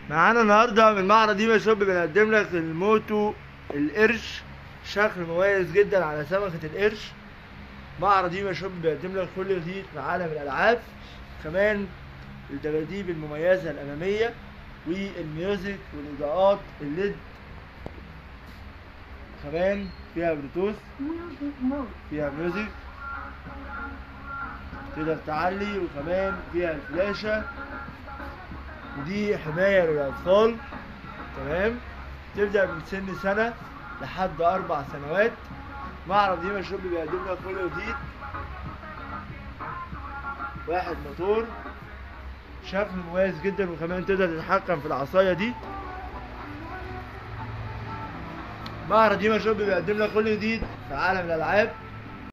معانا النهارده من معرض ديما شوب بنقدم لك الموتو القرش شكل مميز جدا على سمكة القرش معرض ديما شوب بيقدم لك كل جديد في عالم الألعاب كمان الدباديب المميزة الأمامية والميوزك والإضاءات الليد كمان فيها بلوتوث Music mode. فيها ميوزك تقدر تعلي وكمان فيها الفلاشة ودي حماية للأطفال تمام تبدأ من سن سنة لحد أربع سنوات معرض ديما شوب بيقدم لك كل جديد واحد موتور شكل مميز جدا وكمان تقدر تتحكم في العصاية دي معرض ديما شوب بيقدم لك كل جديد في عالم الألعاب